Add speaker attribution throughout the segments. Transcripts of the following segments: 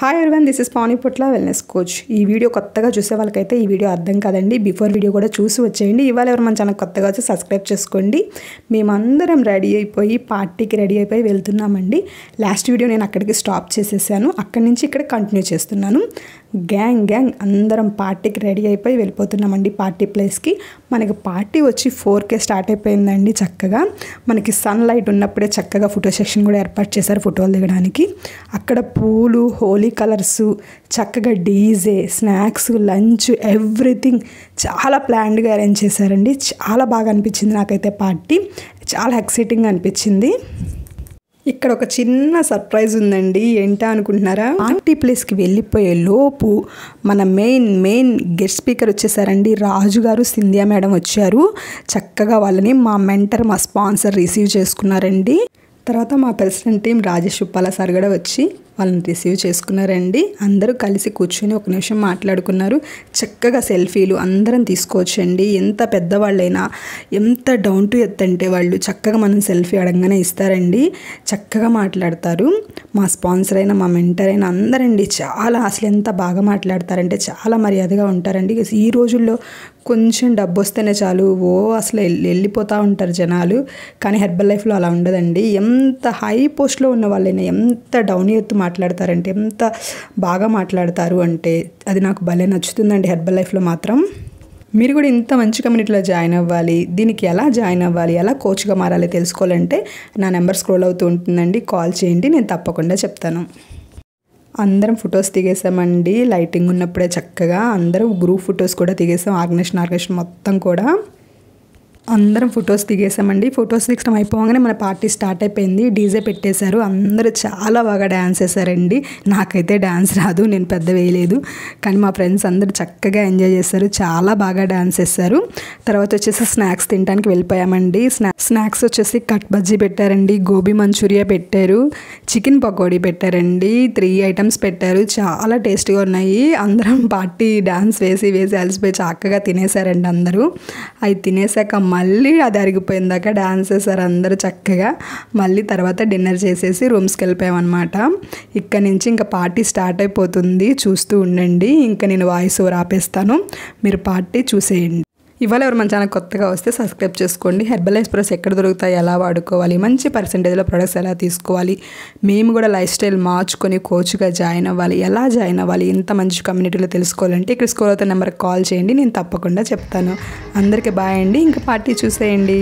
Speaker 1: hi everyone this is Pani Putla wellness coach ఈ video కొత్తగా చూసే వాళ్ళకైతే ఈ వీడియో అర్థం కాదండి బిఫోర్ వీడియో కూడా చూసి వచ్చేయండి ఇవాళ ఎవరు మన ఛానల్ కొత్తగా వచ్చి సబ్స్క్రైబ్ చేసుకోండి మేమందరం రెడీ అయిపోయి పార్టీకి రెడీ అయిపోయి వెళ్తున్నామండి లాస్ట్ వీడియో నేను అక్కడికి స్టాప్ చేసేసాను అక్కడి నుంచి ఇక్కడ కంటిన్యూ చేస్తున్నాను గ్యాంగ్ గ్యాంగ్ అందరం పార్టీకి రెడీ అయిపోయి వెళ్ళిపోతున్నామండి పార్టీ ప్లేస్కి మనకి పార్టీ వచ్చి ఫోర్కే స్టార్ట్ అయిపోయిందండి చక్కగా మనకి సన్ లైట్ ఉన్నప్పుడే చక్కగా ఫోటో సెక్షన్ కూడా ఏర్పాటు చేశారు ఫోటోలు దిగడానికి అక్కడ పూలు హోలీ కలర్స్ చక్కగా డీజే స్నాక్స్ లంచ్ ఎవ్రీథింగ్ చాలా ప్లాన్డ్గా అరేంజ్ చేశారండి చాలా బాగా అనిపించింది నాకైతే పార్టీ చాలా ఎక్సైటింగ్ అనిపించింది ఇక్కడ ఒక చిన్న సర్ప్రైజ్ ఉందండి ఏంటా అనుకుంటున్నారా పార్టీ ప్లేస్కి వెళ్ళిపోయే లోపు మన మెయిన్ మెయిన్ గెస్ట్ స్పీకర్ వచ్చేసారండి రాజు గారు సింధియా మేడం వచ్చారు చక్కగా వాళ్ళని మా మెంటర్ మా స్పాన్సర్ రిసీవ్ చేసుకున్నారండి తర్వాత మా president team Rajesh Uppala sir కూడా వచ్చి వాళ్ళని రిసీవ్ చేసుకున్నారండి అందరూ కలిసి కూర్చొని ఒక నిమిషం మాట్లాడుకున్నారు చక్కగా సెల్ఫీలు అందరం తీసుకోవచ్చండి ఎంత పెద్దవాళ్ళైనా ఎంత డౌన్ టు ఎత్ అంటే వాళ్ళు చక్కగా మనం సెల్ఫీ అడగగానే ఇస్తారండి చక్కగా మాట్లాడతారు మా స్పాన్సర్ అయినా మా మెంటర్ అయినా అందరండి చాలా అసలు ఎంత బాగా మాట్లాడతారంటే చాలా మర్యాదగా ఉంటారండి ఈ రోజుల్లో కొంచెం డబ్బు వస్తేనే చాలు ఓ అసలు వెళ్ళిపోతూ ఉంటారు జనాలు కానీ హెర్బల్ లైఫ్లో అలా ఉండదండి ఎంత హై పోస్ట్లో ఉన్న వాళ్ళైనా ఎంత డౌన్ ఎత్తు మాట్లాడతారంటే ఎంత బాగా మాట్లాడతారు అంటే అది నాకు భలే నచ్చుతుందండి హెర్బల్ లైఫ్లో మాత్రం మీరు కూడా ఇంత మంచి కమ్యూనిటీలో జాయిన్ అవ్వాలి దీనికి ఎలా జాయిన్ అవ్వాలి ఎలా కోచ్గా మారాలి తెలుసుకోవాలంటే నా నెంబర్ స్క్రోల్ అవుతూ ఉంటుందండి కాల్ చేయండి నేను తప్పకుండా చెప్తాను అందరం ఫొటోస్ దిగేసామండి లైటింగ్ ఉన్నప్పుడే చక్కగా అందరం గ్రూప్ ఫొటోస్ కూడా దిగేసాం ఆర్గనైజేషన్ ఆర్గనైజేషన్ మొత్తం కూడా అందరం ఫొటోస్ దిగేసామండి ఫొటోస్ దిగడం అయిపోగానే మన పార్టీ స్టార్ట్ అయిపోయింది డీజే పెట్టేశారు అందరూ చాలా బాగా డ్యాన్స్ చేశారండి నాకైతే డ్యాన్స్ రాదు నేను పెద్ద వేయలేదు కానీ మా ఫ్రెండ్స్ అందరూ చక్కగా ఎంజాయ్ చేశారు చాలా బాగా డ్యాన్స్ చేశారు తర్వాత వచ్చేసి స్నాక్స్ తినడానికి వెళ్ళిపోయామండి స్నా స్నాక్స్ వచ్చేసి కట్ బజ్జీ పెట్టారండి గోబీ మంచూరియా పెట్టారు చికెన్ పకోడీ పెట్టారండి త్రీ ఐటమ్స్ పెట్టారు చాలా టేస్ట్గా ఉన్నాయి అందరం పార్టీ డ్యాన్స్ వేసి వేసి అలసిపోయి చక్కగా తినేసారండి అందరూ అవి తినేసాక మళ్ళీ అది అరిగిపోయిందాక డాన్స్ చేశారు అందరూ చక్కగా మళ్ళీ తర్వాత డిన్నర్ చేసేసి రూమ్స్కి వెళ్ళిపోయామన్నమాట ఇక్కడ నుంచి ఇంకా పార్టీ స్టార్ట్ అయిపోతుంది చూస్తూ ఉండండి ఇంకా నేను వాయిస్ ఓవర్ ఆపేస్తాను మీరు పార్టీ చూసేయండి ఇవాళ ఎవరు మన ఛానల్ కొత్తగా వస్తే సబ్స్క్రైబ్ చేసుకోండి హెర్బల్ ఎక్స్ప్రెస్ ఎక్కడ దొరుకుతాయి ఎలా వాడుకోవాలి మంచి పర్సంటేజ్లో ప్రొడక్ట్స్ ఎలా తీసుకోవాలి మేము కూడా లైఫ్ స్టైల్ మార్చుకొని కోచ్గా జాయిన్ అవ్వాలి ఎలా జాయిన్ అవ్వాలి ఇంత మంచి కమ్యూనిటీలో తెలుసుకోవాలంటే ఇక్కడ స్కోర్ అవుతున్న నెంబర్కి కాల్ చేయండి నేను తప్పకుండా చెప్తాను అందరికీ బాయ్ అండి ఇంకా పార్టీ చూసేయండి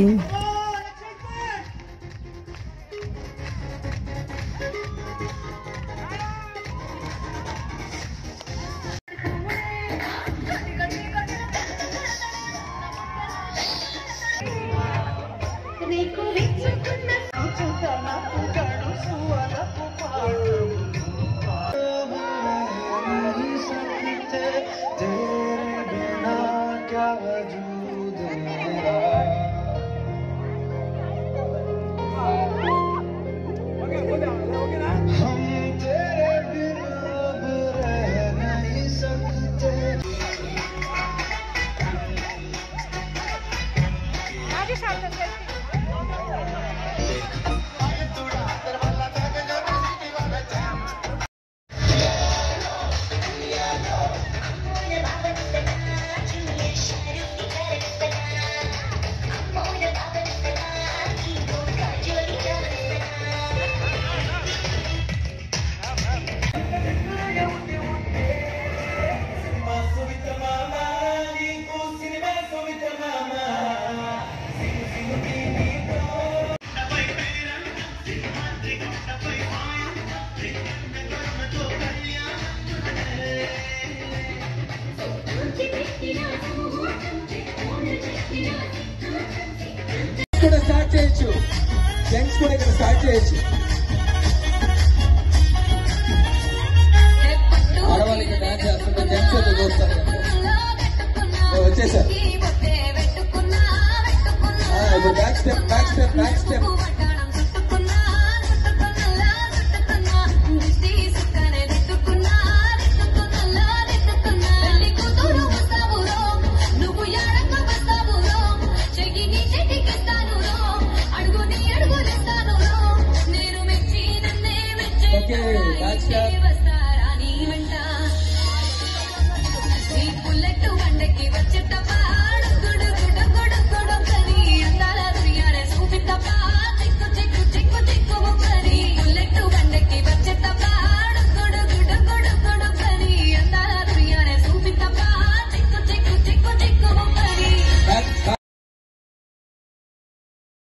Speaker 2: నీకు విచ్చుకున్న సూచుతనపు గడుసు అలపు పాటు
Speaker 3: కూడా స్టార్ట్ చేయొచ్చు జెంట్స్ కూడా ఇక్కడ స్టార్ట్ చేయొచ్చు ఆడవాళ్ళు ఇక్కడ డాన్స్ చేస్తుంటే జెంట్స్ అయితే చూస్తారు ఓ, వచ్చేసారు ఆ, ఇప్పుడు back step back step back step